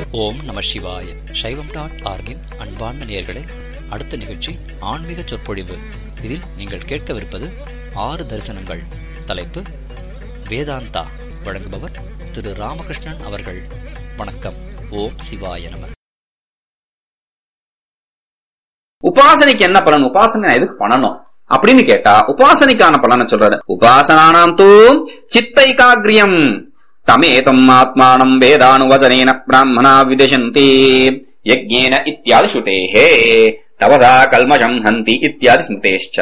ஓம் நம சிவாய சைவம் டாட் ஆர்கின் அன்பார்ந்த நேயர்களே அடுத்த நிகழ்ச்சி ஆன்மீக சொற்பொழிவு இதில் நீங்கள் கேட்கவிருப்பது ஆறு தரிசனங்கள் தலைப்பு வேதாந்தா வழங்குபவர் திரு ராமகிருஷ்ணன் அவர்கள் வணக்கம் ஓம் சிவாய நம உபாசனைக்கு என்ன பலன் உபாசனை எதுக்கு பண்ணணும் அப்படின்னு கேட்டா உபாசனைக்கான பலனை சொல்றாரு உபாசனானாம் தூ சித்தைகாகிரியம் தமேதம் ஆத்மானம் வேதானுவச்சனேன பிராமணா விதசந்தி யஜ்ஞேன இத்தியாதி ஸ்ருதேஹே தவசா கல்மஷம் ஹந்தி இத்தியாதி ஸ்மிருதேஷ்ச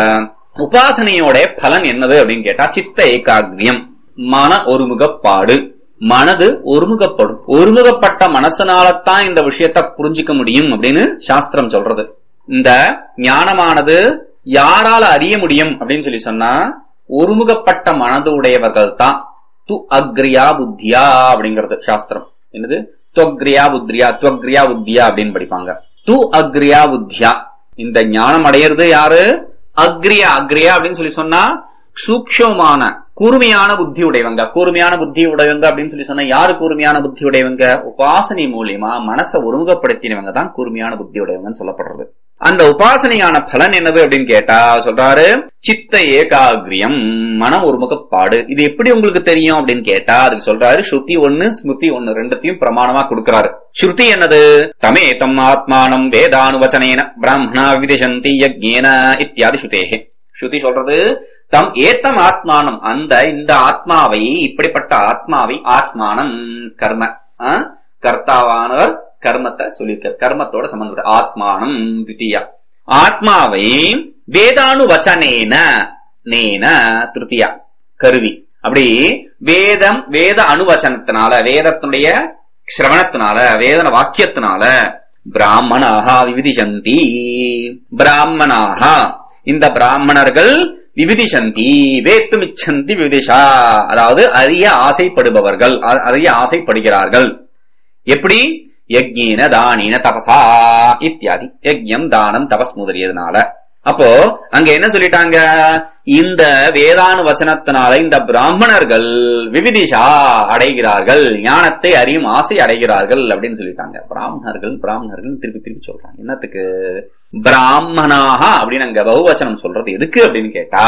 உபாசனையோட பலன் என்னது அப்படின்னு கேட்டா சித்த ஏகாகிரியம் மன ஒருமுகப்பாடு மனது ஒருமுகப்படும் ஒருமுகப்பட்ட மனசனாலத்தான் இந்த விஷயத்த புரிஞ்சுக்க முடியும் அப்படின்னு சாஸ்திரம் சொல்றது இந்த ஞானமானது யாரால அறிய முடியும் அப்படின்னு சொல்லி சொன்னா ஒருமுகப்பட்ட மனது உடையவர்கள் தான் து அக்ரியா புத்தியா அப்படிங்கிறது சாஸ்திரம் என்னது துவக்ரியா புத்ரியா துவக்ரியா புத்தியா அப்படின்னு படிப்பாங்க து அக்ரியா புத்தியா இந்த ஞானம் அடையிறது யாரு அக்ரியா அக்ரியா அப்படின்னு சொல்லி சொன்னா சூக்ஷமான கூர்மையான புத்தி உடையவங்க கூர்மையான புத்தி உடையவங்க அப்படின்னு சொல்லி சொன்னா யாரு கூர்மையான புத்தி உடையவங்க உபாசனை மூலியமா மனசை ஒருமுகப்படுத்தினவங்க தான் கூர்மையான புத்தி உடையவங்கன்னு சொல்லப்படுறது அந்த உபாசனையான பலன் என்னது அப்படின்னு கேட்டா சொல்றாரு சித்த ஏகாகிரியம் மன ஒருமுகப்பாடு இது எப்படி உங்களுக்கு தெரியும் அப்படின்னு கேட்டா அதுக்கு சொல்றாரு ஸ்ருதி ஒண்ணு ஸ்மிருதி ஒண்ணு ரெண்டுத்தையும் பிரமாணமா கொடுக்கிறாரு ஸ்ருதி என்னது தமே தம் ஆத்மானம் வேதானுவச்சனேன பிராமணா விதிசந்தி யஜ்ஞேன இத்தியாதி ஸ்ருதேகே ஸ்ருதி சொல்றது தம் ஏத்தம் ஆத்மானம் அந்த இந்த ஆத்மாவை இப்படிப்பட்ட ஆத்மாவை ஆத்மானம் கர்ம ஆ? கர்த்தாவானவர் கர்மத்தை சொல்லியிருக்கார் கர்மத்தோட சம்பந்தப்பட்ட ஆத்மானம் தித்தியா ஆத்மாவை வேதானு வச்சனேன நேன திருத்தியா கருவி அப்படி வேதம் வேத அணுவச்சனத்தினால வேதத்தினுடைய சிரவணத்தினால வேதன வாக்கியத்தினால பிராமணாக விவிதிசந்தி பிராமணாக இந்த பிராமணர்கள் விவிதிசந்தி வேத்துமிச்சந்தி விவிதிஷா அதாவது அறிய ஆசைப்படுபவர்கள் அ- அறிய ஆசைப்படுகிறார்கள் எப்படி யஜ்ஞேன தானின தபசா இத்தியாதி யஜ்ஞம் தானம் தபஸ் முதலியதுனால அப்போ அங்க என்ன சொல்லிட்டாங்க இந்த வேதானு வச்சனத்தினால இந்த பிராமணர்கள் விவிதிஷா அடைகிறார்கள் ஞானத்தை அறியும் ஆசை அடைகிறார்கள் அப்படின்னு சொல்லிட்டாங்க பிராமணர்கள் பிராமணர்கள் திருப்பி திருப்பி சொல்றாங்க என்னத்துக்கு பிராமணாக அப்படின்னு அங்க பகுவச்சனம் சொல்றது எதுக்கு அப்படின்னு கேட்டா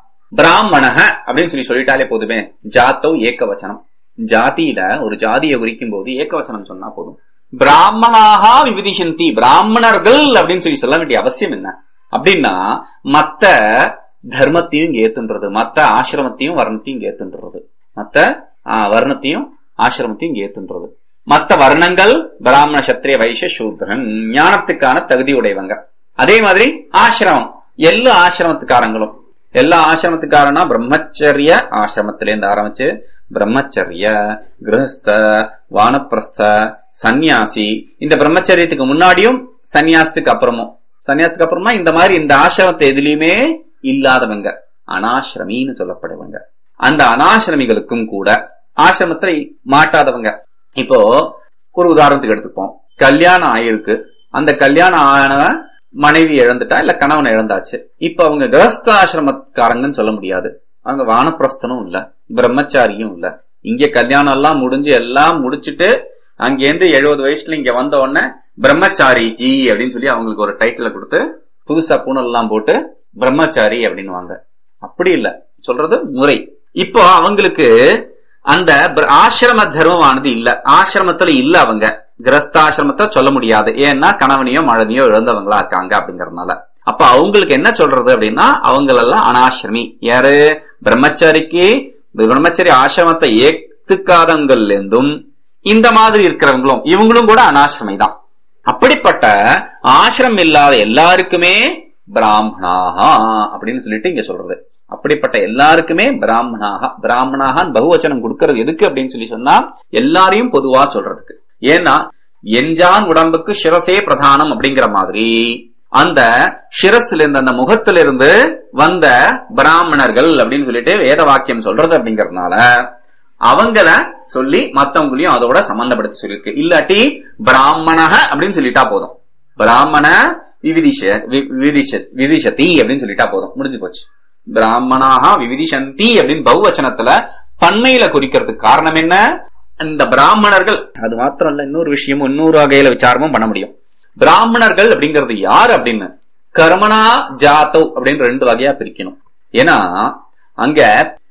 பிராமணக அப்படின்னு சொல்லி சொல்லிட்டாலே போதுமே ஜாத்தோ ஏக்க வச்சனம் ஜாதியில ஒரு ஜாதியை குறிக்கும் போது ஏகவச்சனம் சொன்னா போதும் பிராமணாக விவிதிசந்தி பிராமணர்கள் அப்படின்னு சொல்லி சொல்ல வேண்டிய அவசியம் என்ன அப்படின்னா மத்த தர்மத்தையும் இங்க ஏத்துன்றது மத்த ஆசிரமத்தையும் வர்ணத்தையும் இங்க ஏத்துன்றது மத்த ஆ, வர்ணத்தையும் ஆசிரமத்தையும் இங்க ஏத்துன்றது மத்த வர்ணங்கள் பிராமண சத்திரிய வைசிய சூத்ரன் ஞானத்துக்கான தகுதி உடையவங்க அதே மாதிரி ஆசிரமம் எல்லா ஆசிரமத்துக்காரங்களும் எல்லா ஆசிரமத்துக்காரனா பிரம்மச்சரிய ஆசிரமத்தில இருந்து ஆரம்பிச்சு பிரம்மச்சரிய கிரகஸ்த வானப்பிரஸ்த சந்நியாசி இந்த பிரம்மச்சரியத்துக்கு முன்னாடியும் சந்நியாசத்துக்கு அப்புறமும் சந்நியாசத்துக்கு அப்புறமா இந்த மாதிரி இந்த ஆசிரமத்தை எதுலயுமே இல்லாதவங்க அனாசிரமின்னு சொல்லப்படுவங்க அந்த அனாசிரமிகளுக்கும் கூட ஆசிரமத்துல மாட்டாதவங்க இப்போ ஒரு உதாரணத்துக்கு எடுத்துப்போம் கல்யாணம் ஆயிருக்கு அந்த கல்யாணம் ஆனவன் மனைவி இழந்துட்டா இல்ல கணவன் இழந்தாச்சு இப்ப அவங்க கிரகஸ்த ஆசிரமக்காரங்கன்னு சொல்ல முடியாது அவங்க வானப்பிரஸ்தனும் இல்ல பிரம்மச்சாரியும் இல்ல இங்க கல்யாணம் எல்லாம் முடிஞ்சு எல்லாம் முடிச்சிட்டு அங்கேருந்து எழுபது வயசுல இங்க வந்த உடனே பிரம்மச்சாரி ஜி அப்படின்னு சொல்லி அவங்களுக்கு ஒரு டைட்டில கொடுத்து புதுசா பூணல் எல்லாம் போட்டு பிரம்மச்சாரி அப்படின்னுவாங்க அப்படி இல்ல சொல்றது முறை இப்போ அவங்களுக்கு அந்த பிர- ஆசிரம தர்மமானது இல்ல ஆசிரமத்துல இல்ல அவங்க கிரஸ்தாசிரமத்துல சொல்ல முடியாது ஏன்னா கணவனையோ மழனையோ இழந்தவங்களா இருக்காங்க அப்படிங்கறதுனால அப்ப அவங்களுக்கு என்ன சொல்றது அப்படின்னா அவங்களெல்லாம் அனாசிரமி யாரு பிரம்மச்சாரிக்கு பிரம்மச்சரி ஆசிரமத்தை ஏத்துக்காதவங்கள்ல இருந்தும் இந்த மாதிரி இருக்கிறவங்களும் இவங்களும் கூட அனாசிரமி தான் அப்படிப்பட்ட ஆசிரம் இல்லாத எல்லாருக்குமே பிராமணாக அப்படின்னு சொல்லிட்டு இங்க சொல்றது அப்படிப்பட்ட எல்லாருக்குமே பிராமணாக பிராமணாக பகுவச்சனம் கொடுக்கறது எதுக்கு அப்படின்னு சொல்லி சொன்னா எல்லாரையும் பொதுவா சொல்றதுக்கு ஏன்னா எஞ்சான் உடம்புக்கு சிரசே பிரதானம் அப்படிங்கிற மாதிரி அந்த சிரஸ்ல இருந்து அந்த முகத்திலிருந்து வந்த பிராமணர்கள் அப்படின்னு சொல்லிட்டு வேத வாக்கியம் சொல்றது அப்படிங்கறதுனால அவங்கள சொல்லி மத்தவங்களையும் அதோட சம்பந்தப்படுத்தி சொல்லியிருக்கு இல்லாட்டி பிராமணக அப்படின்னு சொல்லிட்டா போதும் பிராமண விவிதிஷ வி- விவிதிஷ விதிஷதி அப்படின்னு சொல்லிட்டா போதும் முடிஞ்சு போச்சு பிராமணாக விவிதிஷந்தி அப்படின்னு பகுவச்சனத்துல பன்மையில குறிக்கிறதுக்கு காரணம் என்ன இந்த பிராமணர்கள் அது மாத்திரம் இல்ல இன்னொரு விஷயமும் இன்னொரு வகையில விசாரமும் பண்ண முடியும் பிராமணர்கள் அப்படிங்கிறது யார் அப்படின்னு கர்மனா ஜாத்தவ் அப்படின்னு ரெண்டு வகையா பிரிக்கணும் ஏன்னா அங்க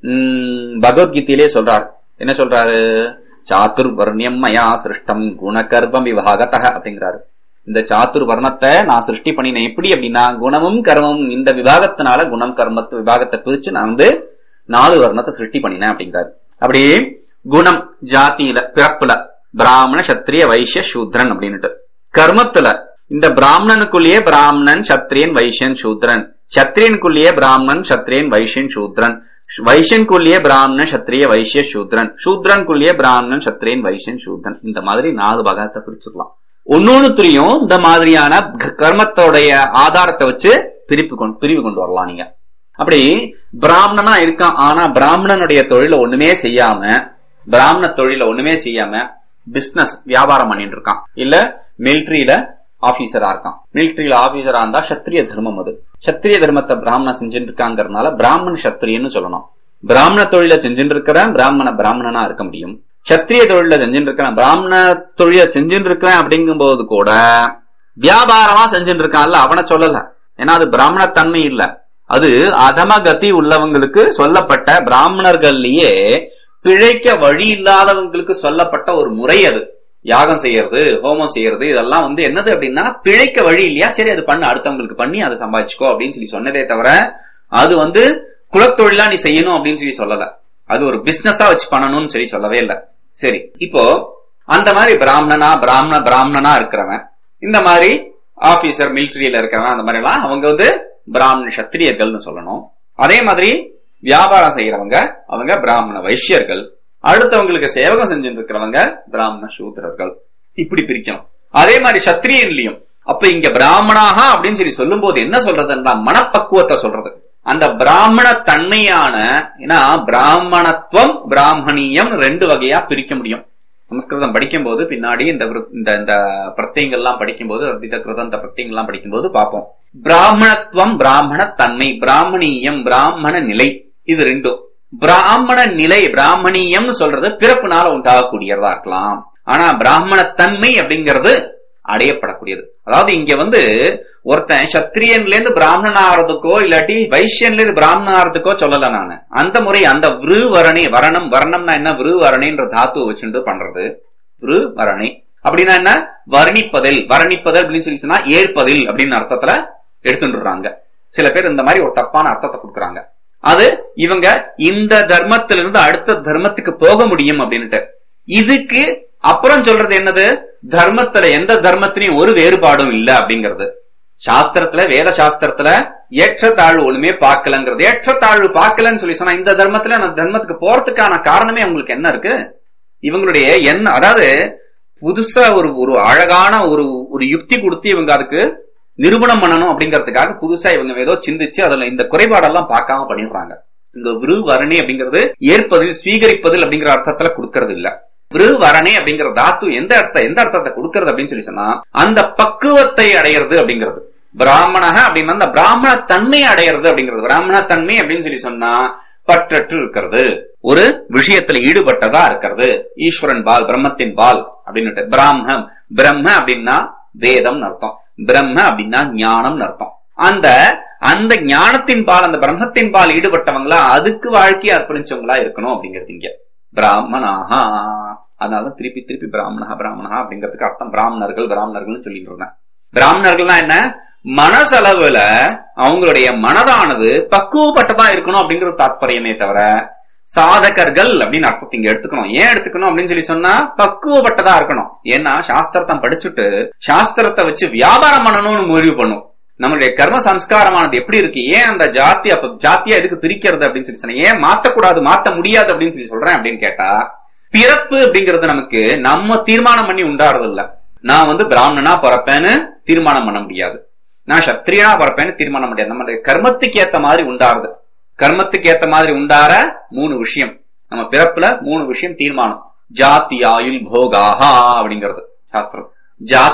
உம், பகவத்கீதையிலே சொல்றார் என்ன சொல்றாரு சாத்துர் வர்ணியம் மயா சிருஷ்டம் குணகர்வம் விவாகத்தக அப்படிங்கிறாரு இந்த சாத்துர் வர்ணத்தை நான் சிருஷ்டி பண்ணினேன் எப்படி அப்படின்னா குணமும் கர்மமும் இந்த விபாகத்தினால குணம் கர்மத்து விபாகத்தை பிரிச்சு நான் வந்து நாலு வர்ணத்தை சிருஷ்டி பண்ணினேன் அப்படிங்கிறாரு அப்படி குணம் ஜாதியில பிறப்புல பிராமண சத்திரிய வைசிய சூத்ரன் அப்படின்னுட்டு கர்மத்துல இந்த பிராமணனுக்குள்ளேயே பிராமணன் சத்திரியன் வைசியன் சூத்ரன் சத்திரியனுக்குள்ளேயே பிராமணன் சத்திரியன் வைசியன் சூத்ரன் வைசியனுக்குள்ளேயே பிராமணன் சத்திரிய வைசிய சூத்ரன் சூத்ரனுக்குள்ளேயே பிராமணன் சத்திரியன் வைசியன் சூத்ரன் இந்த மாதிரி நாலு பாகத்தை பிரிச்சுக்கலாம் ஒன்னொன்னுத்திலையும் இந்த மாதிரியான க- கர்மத்தோடைய ஆதாரத்தை வச்சு பிரிப்பு கொண்டு பிரிவு கொண்டு வரலாம் நீங்க அப்படி பிராமணனா இருக்கான் ஆனா பிராமணனுடைய தொழில ஒண்ணுமே செய்யாம பிராமண தொழில ஒண்ணுமே செய்யாம பிசினஸ் வியாபாரம் பண்ணிட்டு இருக்கான் இல்ல மிலிட்டரியில ஆபீசரா இருக்கான் மிலிட்டரியில ஆபீசரா இருந்தா சத்திரிய தர்மம் அது சத்திரிய தர்மத்தை பிராமணன் செஞ்சுட்டு இருக்காங்கறதுனால பிராமணன் சத்திரியன்னு சொல்லணும் பிராமண தொழில செஞ்சுட்டு இருக்கிறேன் பிராமண பிராமணனா இருக்க முடியும் சத்திரிய தொழில செஞ்சுட்டு இருக்கிறேன் பிராமண தொழில செஞ்சுட்டு இருக்கிறேன் அப்படிங்கும்போது கூட வியாபாரமா செஞ்சுட்டு இருக்கான்ல அவனை சொல்லல ஏன்னா அது பிராமண தன்மை இல்ல அது அதமகதி உள்ளவங்களுக்கு சொல்லப்பட்ட பிராமணர்கள்லயே பிழைக்க வழி இல்லாதவங்களுக்கு சொல்லப்பட்ட ஒரு முறை அது யாகம் செய்யறது ஹோமம் செய்யறது இதெல்லாம் வந்து என்னது அப்படின்னா பிழைக்க வழி இல்லையா சரி அது பண்ணு அடுத்தவங்களுக்கு பண்ணி அதை சம்பாதிச்சுக்கோ அப்படின்னு சொல்லி சொன்னதே தவிர அது வந்து குலத்தொழிலா நீ செய்யணும் அப்படின்னு சொல்லி சொல்லல அது ஒரு பிசினஸா வச்சு பண்ணணும்னு சொல்லி சொல்லவே இல்ல சரி இப்போ அந்த மாதிரி பிராமணனா பிராமண பிராமணனா இருக்கிறவன் இந்த மாதிரி ஆபீசர் மிலிட்டரியில இருக்கிறவன் அந்த மாதிரி எல்லாம் அவங்க வந்து பிராமண சத்திரியர்கள்னு சொல்லணும் அதே மாதிரி வியாபாரம் செய்யறவங்க அவங்க பிராமண வைஷ்யர்கள் அடுத்தவங்களுக்கு சேவகம் செஞ்சுட்டு இருக்கிறவங்க பிராமண சூத்திரர்கள் இப்படி பிரிக்கணும் அதே மாதிரி சத்திரியன்லயும் அப்ப இங்க பிராமணாக அப்படின்னு சொல்லி சொல்லும் போது என்ன சொல்றதுன்னா மனப்பக்குவத்தை சொல்றது அந்த பிராமண தன்மையான ஏன்னா பிராமணத்துவம் பிராமணியம் ரெண்டு வகையா பிரிக்க முடியும் சமஸ்கிருதம் படிக்கும்போது பின்னாடி இந்த விரு- இந்த இந்த பிரத்தியங்கள்லாம் படிக்கும்போது அர்த்தித கிருதம் இந்த பிரத்தியங்கள்லாம் படிக்கும்போது பார்ப்போம் பிராமணத்துவம் பிராமண தன்மை பிராமணியம் பிராமண நிலை இது ரெண்டும் பிராமண நிலை பிராமணியம்னு சொல்றது பிறப்புனால உண்டாகக்கூடியதா இருக்கலாம் ஆனா பிராமண தன்மை அப்படிங்கிறது அடையப்படக்கூடியது அதாவது இங்க வந்து ஒருத்தன் சத்திரியன்ல இருந்து பிராமணன் ஆறதுக்கோ இல்லாட்டி வைசியன்ல இருந்து பிராமணன் ஆறதுக்கோ சொல்லல நானு அந்த முறை அந்த விரு வரணி வரணம் வரணம்னா என்ன விரு வரணின்ற தாத்துவை வச்சுட்டு பண்றது விரு வரணி அப்படின்னா என்ன வர்ணிப்பதில் வர்ணிப்பதல் அப்படின்னு சொல்லி சொன்னா ஏற்பதில் அப்படின்னு அர்த்தத்துல எடுத்துட்டுறாங்க சில பேர் இந்த மாதிரி ஒரு தப்பான அர்த்தத்தை கொடுக்குறாங்க அது இவங்க இந்த தர்மத்திலிருந்து அடுத்த தர்மத்துக்கு போக முடியும் அப்படின்னுட்டு இதுக்கு அப்புறம் சொல்றது என்னது தர்மத்துல எந்த தர்மத்திலையும் ஒரு வேறுபாடும் இல்ல அப்படிங்கிறது சாஸ்திரத்துல வேத சாஸ்திரத்துல ஏற்றத்தாழ்வு ஒண்ணுமே பார்க்கலங்கிறது ஏற்றத்தாழ்வு பார்க்கலன்னு சொல்லி சொன்னா இந்த தர்மத்துல அந்த தர்மத்துக்கு போறதுக்கான காரணமே உங்களுக்கு என்ன இருக்கு இவங்களுடைய என்ன அதாவது புதுசா ஒரு ஒரு அழகான ஒரு ஒரு யுக்தி கொடுத்து இவங்க அதுக்கு நிரூபணம் பண்ணணும் அப்படிங்கிறதுக்காக புதுசா இவங்க ஏதோ சிந்திச்சு அதுல இந்த குறைபாடெல்லாம் பார்க்காம பண்ணிடுறாங்க இங்க விரு வரணி அப்படிங்கிறது ஏற்பதில் ஸ்வீகரிப்பதில் அப்படிங்கிற அர்த்தத்துல கொடுக்கறது இல்ல விரு வரணி அப்படிங்கிற தாத்து எந்த அர்த்தம் எந்த அர்த்தத்தை கொடுக்கறது அப்படின்னு சொல்லி சொன்னா அந்த பக்குவத்தை அடையிறது அப்படிங்கிறது பிராமணக அப்படின்னா அந்த பிராமண தன்மை அடையிறது அப்படிங்கிறது பிராமண தன்மை அப்படின்னு சொல்லி சொன்னா பற்றற்று இருக்கிறது ஒரு விஷயத்துல ஈடுபட்டதா இருக்கிறது ஈஸ்வரன் பால் பிரம்மத்தின் பால் அப்படின்னுட்டு பிராமணம் பிரம்ம அப்படின்னா வேதம் அர்த்தம் பிரம்ம அப்படின்னா ஞானம் அர்த்தம் அந்த அந்த ஞானத்தின் பால் அந்த பிரம்மத்தின் பால் ஈடுபட்டவங்களா அதுக்கு வாழ்க்கையை அர்ப்பணிச்சவங்களா இருக்கணும் அப்படிங்கிறது இங்க பிராமணாகா அதனால திருப்பி திருப்பி பிராமணா பிராமணா அப்படிங்கிறதுக்கு அர்த்தம் பிராமணர்கள் பிராமணர்கள்னு சொல்லிட்டு இருந்தேன் பிராமணர்கள்னா என்ன மனசளவுல அவங்களுடைய மனதானது பக்குவப்பட்டதா இருக்கணும் அப்படிங்கிறது தாற்பயமே தவிர சாதகர்கள் அப்படின்னு அர்த்தத்தை இங்க எடுத்துக்கணும் ஏன் எடுத்துக்கணும் அப்படின்னு சொல்லி சொன்னா பக்குவப்பட்டதா இருக்கணும் ஏன்னா சாஸ்திரத்தை படிச்சுட்டு சாஸ்திரத்தை வச்சு வியாபாரம் பண்ணணும்னு முடிவு பண்ணும் நம்மளுடைய கர்ம சம்ஸ்காரமானது எப்படி இருக்கு ஏன் அந்த ஜாத்தி அப்ப ஜாத்தியா எதுக்கு பிரிக்கிறது அப்படின்னு சொல்லி சொன்னா ஏன் மாத்தக்கூடாது மாத்த முடியாது அப்படின்னு சொல்லி சொல்றேன் அப்படின்னு கேட்டா பிறப்பு அப்படிங்கிறது நமக்கு நம்ம தீர்மானம் பண்ணி உண்டாறது இல்ல நான் வந்து பிராமணனா பிறப்பேன்னு தீர்மானம் பண்ண முடியாது நான் சத்திரியனா பிறப்பேன்னு தீர்மானம் முடியாது நம்மளுடைய கர்மத்துக்கு ஏத்த மாதிரி உண்டாருது கர்மத்துக்கு ஏத்த மாதிரி உண்டார மூணு விஷயம் நம்ம பிறப்புல மூணு விஷயம் தீர்மானம் ஜாதி ஆயுள் போகாஹா அப்படிங்கிறது சாஸ்திரம் ஜாதி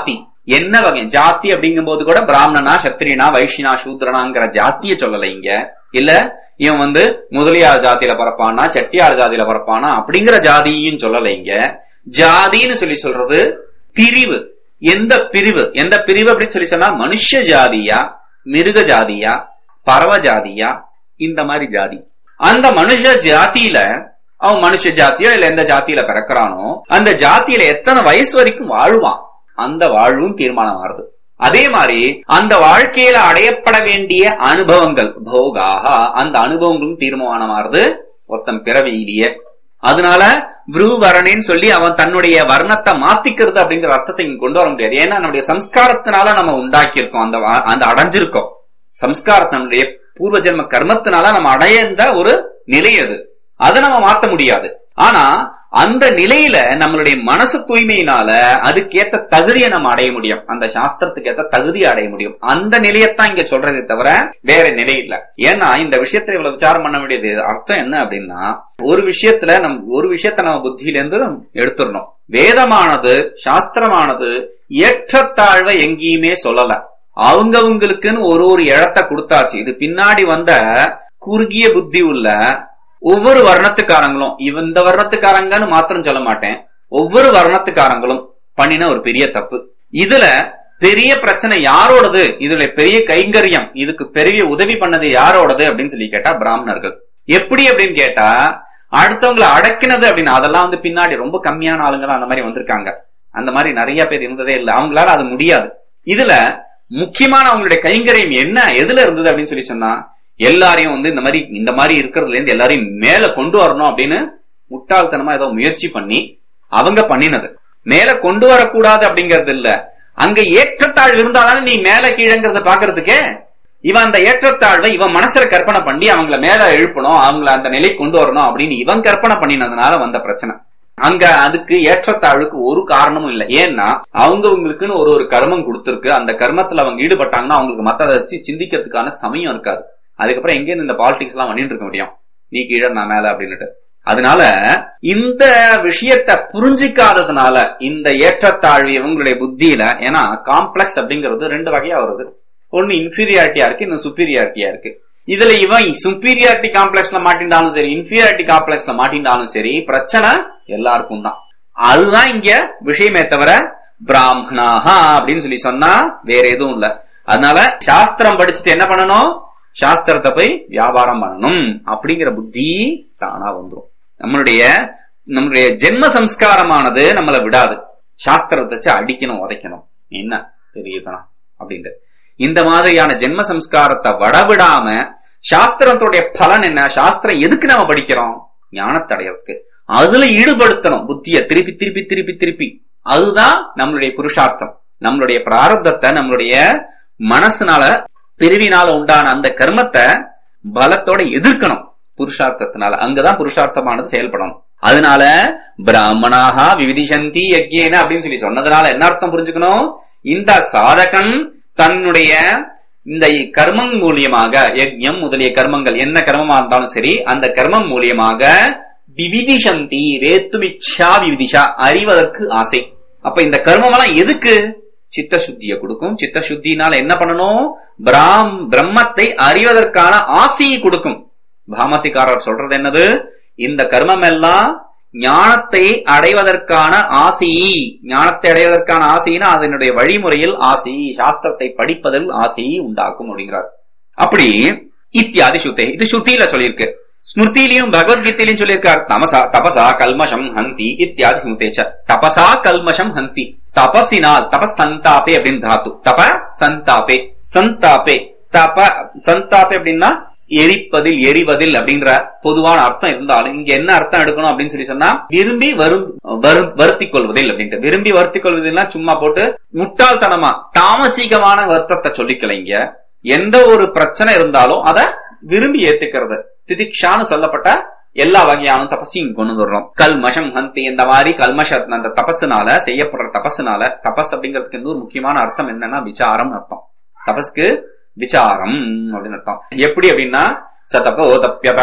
என்ன வகை ஜாதி அப்படிங்கும் போது கூட பிராமணனா சத்திரியனா வைஷ்யனா சூத்ரனாங்கிற ஜாத்திய சொல்லல இங்க இல்ல இவன் வந்து முதலியார் ஜாதியில பிறப்பானா செட்டியார் ஜாதியில பிறப்பானா அப்படிங்கிற ஜாதியும் சொல்லல இங்க ஜாதின்னு சொல்லி சொல்றது பிரிவு எந்த பிரிவு எந்த பிரிவு அப்படின்னு சொல்லி சொன்னா மனுஷ ஜாதியா மிருக ஜாதியா பறவ ஜாதியா இந்த மாதிரி ஜாதி அந்த மனுஷ ஜாதியில அவன் மனுஷ ஜாத்தியோ இல்ல எந்த ஜாத்தியில பிறக்கிறானோ அந்த ஜாத்தியில எத்தனை வயசு வரைக்கும் வாழ்வான் அந்த வாழ்வும் தீர்மானம் ஆறுது அதே மாதிரி அந்த வாழ்க்கையில அடையப்பட வேண்டிய அனுபவங்கள் போகாக அந்த அனுபவங்களும் தீர்மானமாறுது ஒருத்தன் பிறவியிலேயே அதனால புரூவரணின்னு சொல்லி அவன் தன்னுடைய வர்ணத்தை மாத்திக்கிறது அப்படிங்கிற அர்த்தத்தை இங்க கொண்டு வர முடியாது ஏன்னா நம்முடைய சம்ஸ்காரத்தினால நம்ம உண்டாக்கி இருக்கோம் அந்த வா- அந்த அடைஞ்சிருக்கோம் சம்ஸ்காரத்தினுடைய பூர்வ ஜென்ம கர்மத்தினால நம்ம அடையந்த ஒரு நிலை அது அதை நம்ம மாத்த முடியாது ஆனா அந்த நிலையில நம்மளுடைய மனசு தூய்மையினால அதுக்கேத்த தகுதியை நம்ம அடைய முடியும் அந்த சாஸ்திரத்துக்கு ஏத்த தகுதியை அடைய முடியும் அந்த நிலையத்தான் இங்க சொல்றதே தவிர வேற நிலை இல்ல ஏன்னா இந்த விஷயத்துல இவ்வளவு விசாரம் பண்ண வேண்டியது அர்த்தம் என்ன அப்படின்னா ஒரு விஷயத்துல நம் ஒரு விஷயத்த நம்ம புத்தியில இருந்து நம்ம எடுத்துடணும் வேதமானது சாஸ்திரமானது ஏற்றத்தாழ்வை எங்கேயுமே சொல்லல அவங்கவங்களுக்குன்னு ஒரு ஒரு இடத்த கொடுத்தாச்சு இது பின்னாடி வந்த குறுகிய புத்தி உள்ள ஒவ்வொரு வர்ணத்துக்காரங்களும் இவ- இந்த வர்ணத்துக்காரங்கன்னு மாத்திரம் சொல்ல மாட்டேன் ஒவ்வொரு வர்ணத்துக்காரங்களும் பண்ணின ஒரு பெரிய தப்பு இதுல பெரிய பிரச்சனை யாரோடது இதுல பெரிய கைங்கரியம் இதுக்கு பெரிய உதவி பண்ணது யாரோடது அப்படின்னு சொல்லி கேட்டா பிராமணர்கள் எப்படி அப்படின்னு கேட்டா அடுத்தவங்களை அடக்கினது அப்படின்னு அதெல்லாம் வந்து பின்னாடி ரொம்ப கம்மியான ஆளுங்க தான் அந்த மாதிரி வந்திருக்காங்க அந்த மாதிரி நிறைய பேர் இருந்ததே இல்லை அவங்களால அது முடியாது இதுல முக்கியமான அவங்களுடைய கைங்கரியம் என்ன எதுல இருந்தது அப்படின்னு சொல்லி சொன்னா எல்லாரையும் வந்து இந்த மாதிரி இந்த மாதிரி இருக்கிறதுல இருந்து எல்லாரையும் மேல கொண்டு வரணும் அப்படின்னு முட்டாள்தனமா ஏதோ முயற்சி பண்ணி அவங்க பண்ணினது மேல கொண்டு வரக்கூடாது அப்படிங்கறது இல்ல அங்க ஏற்றத்தாழ்வு இருந்தாதானே நீ மேல கீழங்கிறத பாக்குறதுக்கே இவன் அந்த ஏற்றத்தாழ்வை இவன் மனசுல கற்பனை பண்ணி அவங்கள மேல எழுப்பணும் அவங்கள அந்த நிலை கொண்டு வரணும் அப்படின்னு இவன் கற்பனை பண்ணினதுனால வந்த பிரச்சனை அங்க அதுக்கு ஏற்றத்தாழ்வுக்கு ஒரு காரணமும் இல்லை ஏன்னா அவங்கவுங்களுக்குன்னு ஒரு ஒரு கர்மம் கொடுத்திருக்கு அந்த கர்மத்துல அவங்க ஈடுபட்டாங்கன்னா அவங்களுக்கு மத்ததை வச்சு சிந்திக்கிறதுக்கான சமயம் இருக்காது அதுக்கப்புறம் எங்க இந்த பாலிடிக்ஸ் எல்லாம் பண்ணிட்டு இருக்க முடியும் நீ கீழே நான் மேல அப்படின்னுட்டு அதனால இந்த விஷயத்த புரிஞ்சிக்காததுனால இந்த ஏற்றத்தாழ்வு இவங்களுடைய புத்தியில ஏன்னா காம்ப்ளெக்ஸ் அப்படிங்கிறது ரெண்டு வகையா வருது ஒன்னு இன்ஃபீரியாரிட்டியா இருக்கு இன்னும் சுப்பீரியாரிட்டியா இருக்கு இதுல இவன் சுப்பீரியாரிட்டி காம்ப்ளெக்ஸ்ல மாட்டின்றாலும் சரி இன்ஃபீரியாரிட்டி காம்ப்ளெக்ஸ்ல மாட்டின்றாலும் சரி பிரச்சனை எல்லாருக்கும் தான் அதுதான் இங்க விஷயமே தவிர பிராமணாஹா அப்படின்னு சொல்லி சொன்னா வேற எதுவும் இல்ல அதனால சாஸ்திரம் படிச்சுட்டு என்ன பண்ணணும் சாஸ்திரத்தை போய் வியாபாரம் பண்ணணும் அப்படிங்கிற புத்தி தானா வந்துரும் நம்மளுடைய நம்மளுடைய ஜென்ம சம்ஸ்காரமானது நம்மளை விடாது சாஸ்திரத்தை வச்சு அடிக்கணும் உதைக்கணும் என்ன தெரியுதணும் அப்படின்ட்டு இந்த மாதிரியான ஜென்ம சம்ஸ்காரத்தை வடவிடாம சாஸ்திரத்துடைய பலன் என்ன சாஸ்திரம் எதுக்கு நம்ம படிக்கிறோம் ஞானத்தை அடையறதுக்கு அதுல ஈடுபடுத்தணும் புத்திய திருப்பி திருப்பி திருப்பி திருப்பி அதுதான் நம்மளுடைய புருஷார்த்தம் நம்மளுடைய பிராரப்தத்தை நம்மளுடைய மனசுனால பிரிவினால உண்டான அந்த கர்மத்தை பலத்தோட எதிர்க்கணும் புருஷார்த்தத்தினால அங்கதான் புருஷார்த்தமானது செயல்படணும் அதனால பிராமணாக விவிதிசந்தி யக்யேன அப்படின்னு சொல்லி சொன்னதுனால என்ன அர்த்தம் புரிஞ்சுக்கணும் இந்த சாதகன் தன்னுடைய இந்த கர்மம் மூலியமாக யஜ்யம் முதலிய கர்மங்கள் என்ன கர்மமா இருந்தாலும் சரி அந்த கர்மம் மூலியமாக விவிதிசந்தி ரேத்துமிச்சா விவிதிஷா அறிவதற்கு ஆசை அப்ப இந்த கர்மம் எல்லாம் எதுக்கு சித்த சுத்திய கொடுக்கும் சித்த சுத்தினால என்ன பண்ணணும் பிராம் பிரம்மத்தை அறிவதற்கான ஆசையை கொடுக்கும் பாமத்திக்காரர் சொல்றது என்னது இந்த கர்மம் எல்லாம் ஞானத்தை அடைவதற்கான ஆசை ஞானத்தை அடைவதற்கான ஆசைனா அதனுடைய வழிமுறையில் ஆசை சாஸ்திரத்தை படிப்பதில் ஆசையை உண்டாக்கும் அப்படிங்கிறார் அப்படி இத்தியாதி சுத்தே இது ஸ்ருதியில சொல்லியிருக்கு ஸ்மிருதியிலையும் பகவத்கீதையிலையும் சொல்லியிருக்கார் தமசா தபசா கல்மஷம் ஹந்தி இத்தியாதி ஸ்மிருதேச்ச தபசா கல்மஷம் ஹந்தி தபசினால் தபஸ் சந்தாபே அப்படின்னு தாத்து தப சந்தாபே சந்தாபே தப சந்தாபே அப்படின்னா எரிப்பதில் எரிவதில் அப்படின்ற பொதுவான அர்த்தம் இருந்தாலும் இங்க என்ன அர்த்தம் எடுக்கணும் அப்படின்னு சொல்லி சொன்னா விரும்பி வரும் வருத்திக் கொள்வதில் அப்படின்ட்டு விரும்பி வருத்திக் கொள்வதில் சும்மா போட்டு முட்டாள்தனமா தாமசீகமான வருத்தத்தை சொல்லிக்கல இங்க எந்த ஒரு பிரச்சனை இருந்தாலும் அத விரும்பி ஏத்துக்கிறது திதிக்ஷான்னு சொல்லப்பட்ட எல்லா வகையான தபஸையும் கொண்டு வந்துடுறோம் கல்மஷம் ஹந்தி இந்த மாதிரி கல்மஷ அந்த தபஸுனால செய்யப்படுற தபஸுனால தபஸ் அப்படிங்கிறதுக்கு இன்னொரு முக்கியமான அர்த்தம் என்னன்னா விசாரம் அர்த்தம் தபஸ்க்கு விசாரம் அப்படின்னு அர்த்தம் எப்படி அப்படின்னா சதபோ தப்பியத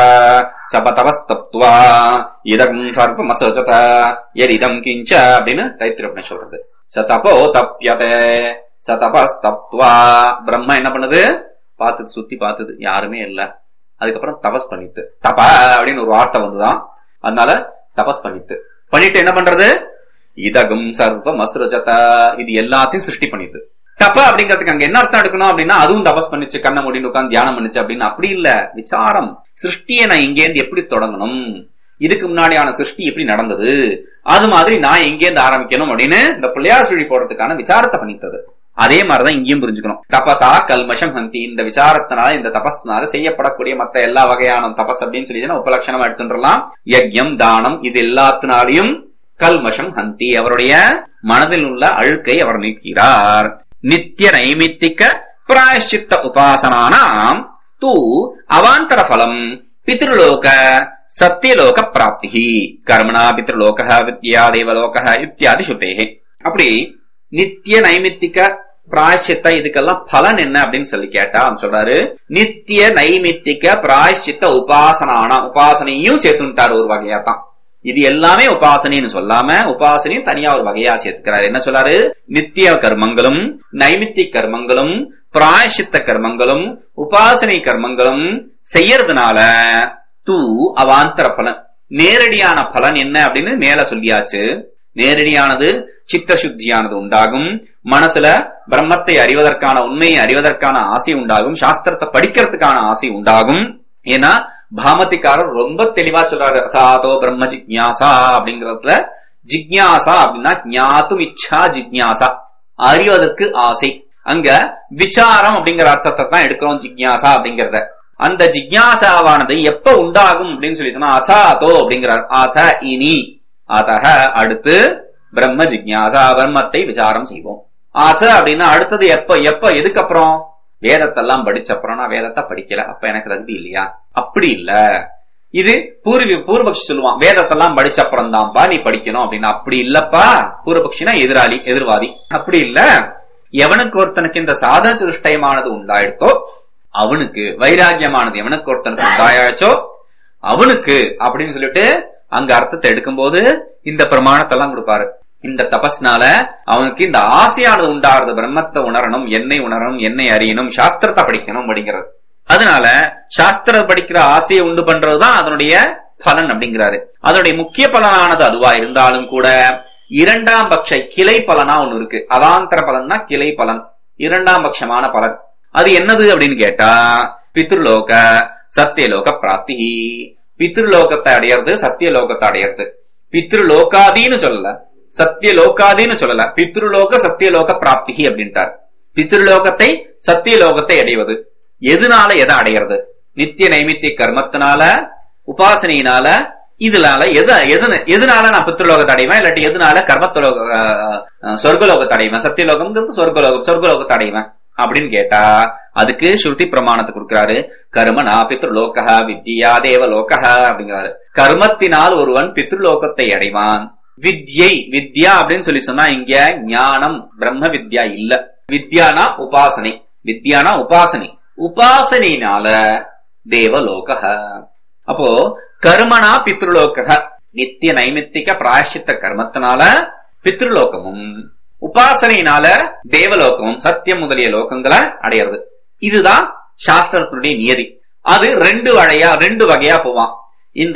சபதவஸ்தப்துவா இதம் சர்வம் அசோச்சத எரிதம் கிஞ்ச அப்படின்னு தைத்திர சொல்றது ச தபோ தப்யதே ச தபஸ்தப்வா பிரம்மா என்ன பண்ணுது பார்த்தது சுத்தி பார்த்தது யாருமே இல்ல அதுக்கப்புறம் தபஸ் பண்ணித்து தப அப்படின்னு ஒரு வார்த்தை வந்துதான் அதனால தபஸ் பண்ணித்து பண்ணிட்டு என்ன பண்றது இதகும் சர்வம் அசுரஜத இது எல்லாத்தையும் சிருஷ்டி பண்ணிது தப்ப அப்படிங்கிறதுக்கு அங்க என்ன அர்த்தம் எடுக்கணும் அப்படின்னா அதுவும் தபஸ் பண்ணிச்சு கண்ணை மூடின்னு உட்கார்ந்து தியானம் பண்ணிச்சு அப்படின்னு அப்படி இல்ல விசாரம் சிருஷ்டியை நான் இங்கேருந்து எப்படி தொடங்கணும் இதுக்கு முன்னாடியான சிருஷ்டி எப்படி நடந்தது அது மாதிரி நான் எங்கேருந்து ஆரம்பிக்கணும் அப்படின்னு இந்த பிள்ளையார் சுழி போடுறதுக்கான விசாரத்தை பண்ணித்தது அதே மாதிரிதான் இங்கேயும் புரிஞ்சுக்கணும் தபசா கல்மஷம் ஹந்தி இந்த விசாரத்தினால இந்த தபஸ்னால செய்யப்படக்கூடிய மத்த எல்லா வகையான தபஸ் அப்படின்னு சொல்லி உபலட்சணமா எடுத்துட்டுலாம் யஜ்யம் தானம் இது எல்லாத்தினாலையும் கல்மஷம் ஹந்தி அவருடைய மனதில் உள்ள அழுக்கை அவர் நீக்கிறார் நித்திய நைமித்திக பிராயஷ்சித்த உபாசனானாம் தூ அவாந்தர பலம் பித்ருலோக சத்தியலோக பிராப்தி கர்மணா பித்ருலோக வித்யா தேவலோக இத்தியாதி சுத்தேகே அப்படி நித்திய நைமித்திக பிராயச்சித்த இதுக்கெல்லாம் பலன் என்ன அப்படின்னு சொல்லி கேட்டா அவன் சொல்றாரு நித்திய நைமித்திக பிராயச்சித்த உபாசனானா உபாசனையும் சேர்த்துட்டாரு ஒரு வகையா தான் இது எல்லாமே உபாசனைன்னு சொல்லாம உபாசனையும் தனியா ஒரு வகையா சேர்த்துக்கிறாரு என்ன சொல்றாரு நித்திய கர்மங்களும் நைமித்திய கர்மங்களும் பிராயசித்த கர்மங்களும் உபாசனை கர்மங்களும் செய்யறதுனால தூ அவாந்தர பலன் நேரடியான பலன் என்ன அப்படின்னு மேல சொல்லியாச்சு நேரடியானது சித்த சுத்தியானது உண்டாகும் மனசுல பிரம்மத்தை அறிவதற்கான உண்மையை அறிவதற்கான ஆசை உண்டாகும் சாஸ்திரத்தை படிக்கிறதுக்கான ஆசை உண்டாகும் ஏன்னா பாமத்திக்காரர் ரொம்ப தெளிவா சொல்றாரு சாதோ பிரம்ம ஜிக்யாசா அப்படிங்கறதுல ஜிக்யாசா அப்படின்னா ஞாத்தும் இச்சா ஜிக்யாசா அறிவதற்கு ஆசை அங்க விசாரம் அப்படிங்கிற அர்த்தத்தை தான் எடுக்கிறோம் ஜிக்யாசா அப்படிங்கறத அந்த ஜிக்யாசாவானது எப்ப உண்டாகும் அப்படின்னு சொல்லி சொன்னா அசாதோ அப்படிங்கிறார் அத இனி அதக அடுத்து பிரம்ம ஜிக்யாசா பிரம்மத்தை விசாரம் செய்வோம் அத அப்படின்னா அடுத்தது எப்ப எப்ப எதுக்கு அப்புறம் வேதத்தெல்லாம் படிச்ச அப்புறம் நான் வேதத்தை படிக்கல அப்ப எனக்கு தகுதி இல்லையா அப்படி இல்ல இது பூர்வி பூர்வபக்ஷி சொல்லுவான் வேதத்தெல்லாம் படிச்ச அப்புறம் தான்ப்பா நீ படிக்கணும் அப்படின்னா அப்படி இல்லப்பா பூர்வபக்ஷினா எதிராளி எதிர்வாதி அப்படி இல்ல எவனுக்கு ஒருத்தனுக்கு இந்த சாதன சதுஷ்டயமானது உண்டாயிடுத்தோ அவனுக்கு வைராகியமானது எவனுக்கு ஒருத்தனுக்கு உண்டாயாச்சோ அவனுக்கு அப்படின்னு சொல்லிட்டு அங்க அர்த்தத்தை எடுக்கும்போது இந்த பிரமாணத்தெல்லாம் கொடுப்பாரு இந்த தபஸ்னால அவனுக்கு இந்த ஆசையானது உண்டாகிறது பிரம்மத்தை உணரணும் என்னை உணரணும் என்னை அறியணும் சாஸ்திரத்தை படிக்கணும் அப்படிங்கிறது அதனால சாஸ்திரம் படிக்கிற ஆசையை உண்டு பண்றதுதான் அதனுடைய பலன் அப்படிங்கிறாரு அதனுடைய முக்கிய பலனானது அதுவா இருந்தாலும் கூட இரண்டாம் பட்ச கிளை பலனா ஒண்ணு இருக்கு அவாந்தர பலன்னா கிளை பலன் இரண்டாம் பட்சமான பலன் அது என்னது அப்படின்னு கேட்டா பித்ருலோக சத்தியலோக பிராப்தி பித்ருலோகத்தை அடையிறது சத்தியலோகத்தை அடையிறது பித்ருலோகாதின்னு சொல்லல சத்தியலோகாதின்னு சொல்லல பித்ருலோக சத்தியலோக பிராப்தி அப்படின்ட்டார் பித்ருலோகத்தை சத்தியலோகத்தை அடைவது எதுனால எதை அடையிறது நித்திய நைமித்திய கர்மத்தினால உபாசனையினால இதனால எது எது எதனால நான் பித்ருலோகத்தை அடைவேன் இல்லாட்டி எதனால கர்மத்துலோக சொர்க்கலோகத்தை அடைவேன் சத்தியலோகம்ங்கிறது சொர்க்கலோகம் சொர்க்கலோகத்தை அடைவேன் அப்படின்னு கேட்டா அதுக்கு ஸ்ருதி பிரமாணத்தை கொடுக்கிறாரு கர்மனா பித்ருலோக வித்யா தேவலோக அப்படிங்கிறாரு கர்மத்தினால் ஒருவன் பித்ருலோகத்தை அடைவான் வித்யை வித்யா அப்படின்னு சொல்லி சொன்னா இங்க ஞானம் பிரம்ம வித்யா இல்ல வித்யானா உபாசனை வித்யானா உபாசனை உபாசனையினால தேவலோக அப்போ கர்மனா பித்ருலோக நித்திய நைமித்திக பிராயஷ்சித்த கர்மத்தினால பித்ருலோகமும் உபாசனையினால தேவலோகமும் சத்தியம் முதலிய லோகங்களை அடையிறது இதுதான் சாஸ்திரத்தினுடைய நியதி அது ரெண்டு வகையா ரெண்டு வகையா போவான் இந்த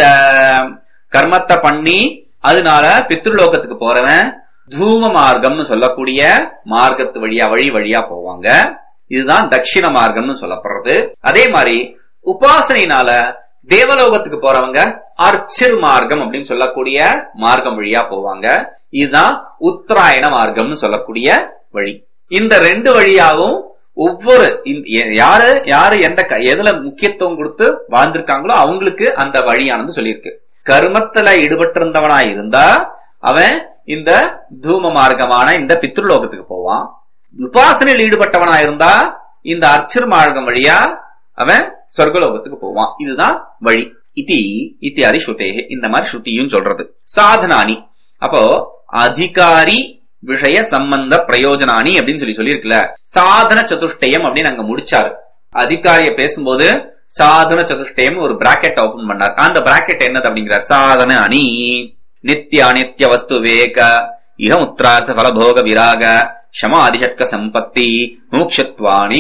கர்மத்தை பண்ணி அதனால பித்ருலோகத்துக்கு போறவன் தூம மார்க்கம்னு சொல்லக்கூடிய மார்க்கத்து வழியா வழி வழியா போவாங்க இதுதான் தட்சிண மார்க்கம்னு சொல்லப்படுறது அதே மாதிரி உபாசனையினால தேவலோகத்துக்கு போறவங்க அர்ச்சிர் மார்க்கம் அப்படின்னு சொல்லக்கூடிய மார்க்கம் வழியா போவாங்க இதுதான் உத்தராயண மார்க்கம்னு சொல்லக்கூடிய வழி இந்த ரெண்டு வழியாவும் ஒவ்வொரு யாரு யாரு எந்த எதுல முக்கியத்துவம் கொடுத்து வாழ்ந்திருக்காங்களோ அவங்களுக்கு அந்த வழியானது சொல்லியிருக்கு கர்மத்துல ஈடுபட்டிருந்தவனா இருந்தா அவன் இந்த தூம மார்க்கமான இந்த பித்ருலோகத்துக்கு போவான் உபாசனையில் ஈடுபட்டவனா இருந்தா இந்த அர்ச்சர் மார்க்கம் வழியா அவன் சொர்க்கலோகத்துக்கு போவான் இதுதான் வழி இத்தி இத்தியாதி ஸ்ருதே இந்த மாதிரி ஸ்ருதியும் சொல்றது சாதனானி அப்போ அதிகாரி விஷய சம்பந்த பிரயோஜனானி அப்படின்னு சொல்லி சொல்லியிருக்குல்ல சாதன சதுஷ்டயம் அப்படின்னு அங்க முடிச்சாரு அதிகாரிய பேசும்போது சாதன சதுஷ்டயம் ஒரு பிராக்கெட் ஓபன் பண்ணார் அந்த பிராக்கெட் என்னது அப்படிங்கிறார் சாதன அணி நித்திய அனித்திய வஸ்து வேக இகமுத்ரார்த்த பலபோக விராக சமாதிஷட்க சம்பத்தி மூக்ஷத்வாணி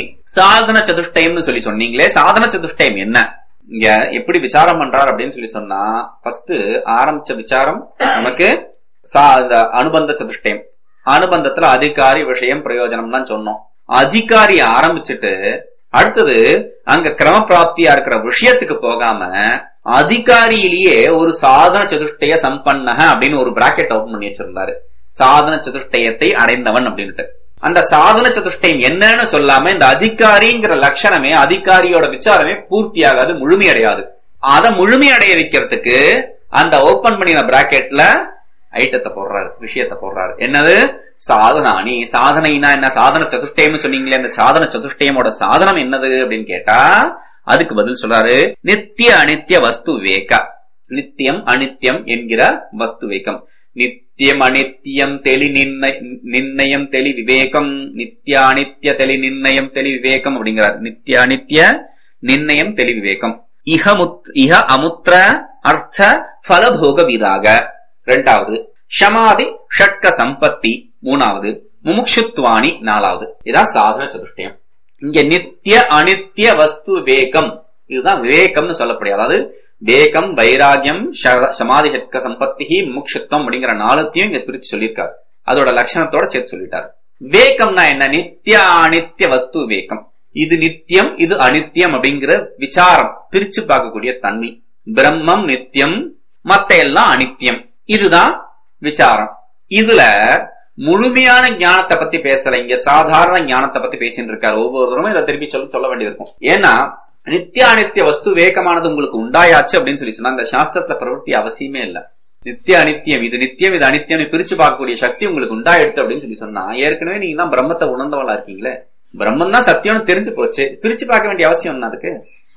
சாதன சதுஷ்டயம்னு சொல்லி சொன்னீங்களே சாதன சதுஷ்டயம் என்ன இங்க எப்படி விசாரம் பண்றார் அப்படின்னு சொல்லி சொன்னா ஃபர்ஸ்ட் ஆரம்பிச்ச விசாரம் நமக்கு சா- இந்த அனுபந்த சதுஷ்டயம் அனுபந்தத்துல அதிகாரி விஷயம் பிரயோஜனம்லாம் சொன்னோம் அதிகாரி ஆரம்பிச்சுட்டு அடுத்தது அங்க கிரமப்பிராப்தியா இருக்கிற விஷயத்துக்கு போகாம அதிகாரியிலேயே ஒரு சாதன சதுஷ்டய சம்பன்னக அப்படின்னு ஒரு பிராக்கெட் ஓபன் பண்ணி வச்சிருந்தாரு சாதன சதுஷ்டயத்தை அடைந்தவன் அப்படின்ட்டு அந்த சாதன சதுஷ்டயம் என்னன்னு சொல்லாம இந்த அதிகாரிங்கிற லட்சணமே அதிகாரியோட விசாரமே பூர்த்தியாகாது முழுமையடையாது அதை முழுமையடைய வைக்கிறதுக்கு அந்த ஓபன் பண்ணின பிராக்கெட்ல ஐட்டத்தை போடுறாரு விஷயத்தை போடுறாரு என்னது சாதனானி சாதனைனா என்ன சாதன சதுஷ்டயம்னு சொன்னீங்களே அந்த சாதன சதுஷ்டயமோட சாதனம் என்னது அப்படின்னு கேட்டா அதுக்கு பதில் சொல்றாரு நித்திய அனித்திய வஸ்து விவேக நித்தியம் அனித்தியம் என்கிற வஸ்து விவேகம் நித்தியம் அனித்தியம் தெளி நிர்ணய நிர்ணயம் தெளி விவேகம் நித்யானித்ய தெளி நிர்ணயம் தெளி விவேகம் அப்படிங்கிறார் நித்ய அனித்ய நிர்ணயம் தெளி விவேகம் இஹ முத் இஹ அமுத்திர அர்த்த பலபோக விதாக ரெண்டாவது ஷமாதி ஷட்க சம்பத்தி மூணாவது முமுக்ஷுத்வாணி நாலாவது இதான் சாதன சதுஷ்டயம் இங்க நித்திய அனித்திய வஸ்து வேகம் இதுதான் விவேகம்னு சொல்லப்படுது அதாவது வேகம் வைராகியம் ஷ- சமாதி ஷட்க சம்பத்தி முமுக்ஷுத்வம் அப்படிங்கிற நாலுத்தையும் இங்க பிரிச்சு சொல்லியிருக்காரு அதோட லட்சணத்தோட சேர்த்து சொல்லிட்டாரு வேகம்னா என்ன நித்திய அனித்திய வஸ்து வேகம் இது நித்தியம் இது அனித்தியம் அப்படிங்கிற விசாரம் பிரிச்சு பார்க்கக்கூடிய தன்மை பிரம்மம் நித்தியம் மத்த எல்லாம் அனித்தியம் இதுதான் விசாரம் இதுல முழுமையான ஞானத்தை பத்தி பேசல இங்க சாதாரண ஞானத்தை பத்தி பேசிட்டு இருக்காரு ஒவ்வொருத்தரும் இதை திருப்பி சொல்ல சொல்ல வேண்டியிருக்கும் ஏன்னா நித்தியானித்திய வஸ்து வேகமானது உங்களுக்கு உண்டாயாச்சு அப்படின்னு சொல்லி சொன்னா அந்த சாஸ்திரத்துல பிரவൃத்தி அவசியமே இல்ல நித்திய அனித்தியம் இது நித்தியம் இது அனித்தியம் பிரிச்சு பார்க்கக்கூடிய சக்தி உங்களுக்கு உண்டாயிடுத்து அப்படின்னு சொல்லி சொன்னா ஏற்கனவே நீங்க தான் பிரம்மத்தை உணர்ந்தவளா இருக்கீங்களே பிரம்மம் தான் சத்தியம்னு தெரிஞ்சு போச்சு பிரிச்சு பார்க்க வேண்டிய அவசியம் என்ன அதுக்கு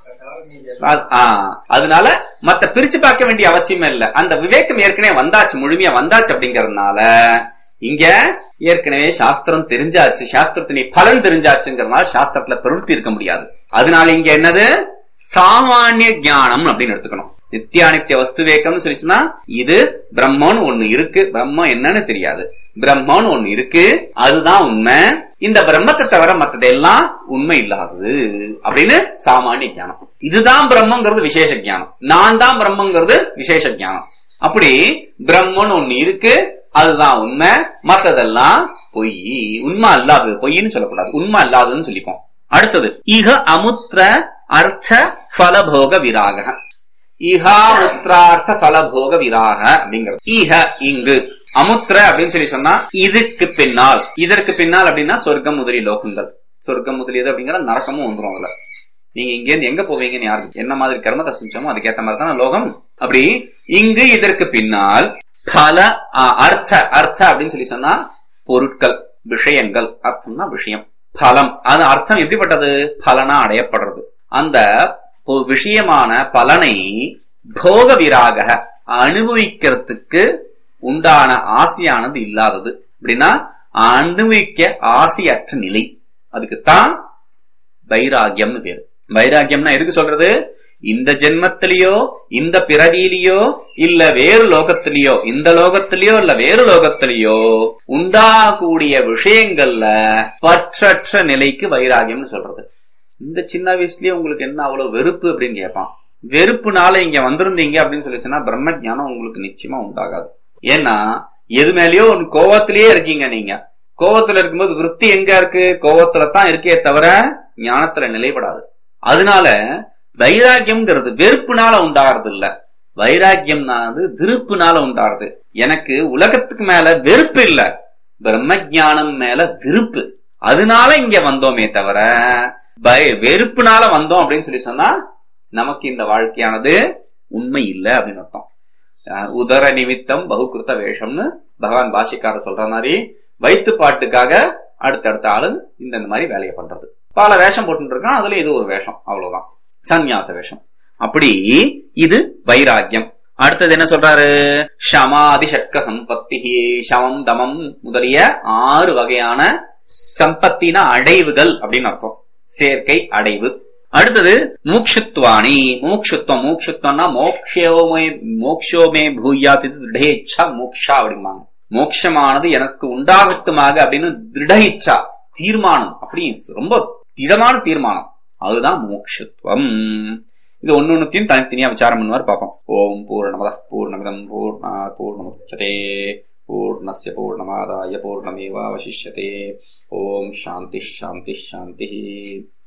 அது- ஆ, அதனால மத்த பிரிச்சு பார்க்க வேண்டிய அவசியமே இல்ல அந்த விவேகம் ஏற்கனவே வந்தாச்சு முழுமையா வந்தாச்சு அப்படிங்கறதுனால இங்க ஏற்கனவே சாஸ்திரம் தெரிஞ்சாச்சு சாஸ்திரத்தினை பலன் தெரிஞ்சாச்சுங்கிறதுனால சாஸ்திரத்துல பிரவೃத்தி இருக்க முடியாது அதனால இங்க என்னது சாமானிய ஞானம் அப்படின்னு எடுத்துக்கணும் நித்தியானித்திய வஸ்து வேக்கம்னு சொல்லி சொன்னா இது பிரம்மன்னு ஒண்ணு இருக்கு பிரம்மம் என்னன்னு தெரியாது பிரம்மன்னு ஒண்ணு இருக்கு அதுதான் உண்மை இந்த பிரம்மத்தை தவிர மத்ததெல்லாம் உண்மை இல்லாதது அப்படின்னு சாமானிய ஞானம் இதுதான் பிரம்மங்கிறது விசேஷ ஞானம் நான் தான் பிரம்மங்கிறது விசேஷ ஞானம் அப்படி பிரம்மன்னு ஒண்ணு இருக்கு அதுதான் உண்மை மத்ததெல்லாம் பொய் உண்மை அல்லாதது பொய்ன்னு சொல்லக்கூடாது உண்மை அல்லாததுன்னு சொல்லிப்போம் அடுத்தது இக அமுத்திர அர்த்த பலபோக விராக இஹா முத்ரார்த்த பலபோக விராக அப்படிங்கிறது ஈஹ இங்கு அமுத்திர அப்படின்னு சொல்லி சொன்னா இதுக்கு பின்னால் இதற்கு பின்னால் அப்படின்னா சொர்க்கம் முதலிய லோகங்கள் சொர்க்கம் முதலியது அப்படிங்கிற நரக்கமும் வந்துரும் அதுல நீங்க இங்க இருந்து எங்க போவீங்கன்னு யாருக்கு என்ன மாதிரி கர்மத்தை செஞ்சோமோ அதுக்கேத்த மாதிரி தானே லோகம் அப்படி இங்கு இதற்கு பின்னால் பல ஆ, அர்த்த அர்த்த அப்படின்னு சொல்லி சொன்னா பொருட்கள் விஷயங்கள் அர்த்தம்னா விஷயம் பலம் அது அர்த்தம் எப்படிப்பட்டது பலனா அடையப்படுறது அந்த பொ- விஷயமான பலனை போக விராக அனுபவிக்கிறதுக்கு உண்டான ஆசையானது இல்லாதது அப்படின்னா அனுபவிக்க ஆசையற்ற நிலை அதுக்குத்தான் வைராகியம்னு பேரு வைராகியம்னா எதுக்கு சொல்றது இந்த ஜென்மத்திலேயோ இந்த பிறவியிலேயோ இல்ல வேறு லோகத்திலேயோ இந்த லோகத்திலேயோ இல்ல வேறு லோகத்திலேயோ உண்டாகக்கூடிய விஷயங்கள்ல பற்றற்ற நிலைக்கு வைராகியம்னு சொல்றது இந்த சின்ன வயசுலயே உங்களுக்கு என்ன அவ்வளவு வெறுப்பு அப்படின்னு கேட்பான் வெறுப்புனால இங்க வந்திருந்தீங்க அப்படின்னு சொல்லிச்சுன்னா பிரம்ம ஞானம் உங்களுக்கு நிச்சயமா உண்டாகாது ஏன்னா எது மேலயோ ஒரு கோவத்திலேயே இருக்கீங்க நீங்க கோவத்துல இருக்கும்போது விருத்தி எங்க இருக்கு கோவத்துல தான் இருக்கே தவிர ஞானத்துல நிலைப்படாது அதனால வைராக்கியம்ங்கிறது வெறுப்புனால உண்டாகிறது இல்ல வைராக்கியம்னாது விருப்புனால உண்டாகிறது எனக்கு உலகத்துக்கு மேல வெறுப்பு இல்ல பிரம்ம ஞானம் மேல விருப்பு அதனால இங்க வந்தோமே தவிர பய- வெறுப்புனால வந்தோம் அப்படின்னு சொல்லி சொன்னா நமக்கு இந்த வாழ்க்கையானது உண்மை இல்லை அப்படின்னு அர்த்தம் அஹ் உதர நிமித்தம் பகுகிருத்த வேஷம்னு பகவான் பாஷிக்காரர் சொல்ற மாதிரி வயிற்று பாட்டுக்காக அடுத்தடுத்த ஆளு இந்த இந்த மாதிரி வேலையை பண்றது பல வேஷம் போட்டு இருக்கான் அதுல இது ஒரு வேஷம் அவ்வளவுதான் சந்நியாச வேஷம் அப்படி இது வைராக்கியம் அடுத்தது என்ன சொல்றாரு ஷமாதி ஷட்க சம்பத்தி சமம் தமம் முதலிய ஆறு வகையான சம்பத்தின அடைவுகள் அப்படின்னு அர்த்தம் சேர்க்கை அடைவு அடுத்தது மூக்ஷுத்வாணி மூக்ஷுத்வம் மூக்ஷுத்வம்னா மோக்ஷோமே மோக்ஷோமே பூயாத் இது திருடேச்சா மோக்ஷா அப்படிம்பாங்க மோட்சமானது எனக்கு உண்டாகட்டுமாக அப்படின்னு திருட இச்சா தீர்மானம் அப்படி ரொம்ப திடமான தீர்மானம் அதுதான் மோக்ஷத்துவம் இது ஒன்னு ஒன்னுத்தையும் தனித்தனியா விசாரம் பண்ணுவார் பார்ப்போம் ஓம் பூர்ணமத பூர்ணமிதம் பூர்ணா பூர்ணமுச்சதே பூர்ணஸ்ய பூர்ணமாதாய பூர்ணமேவாவசிஷ்யதே ஓம் சாந்தி சாந்தி சாந்தி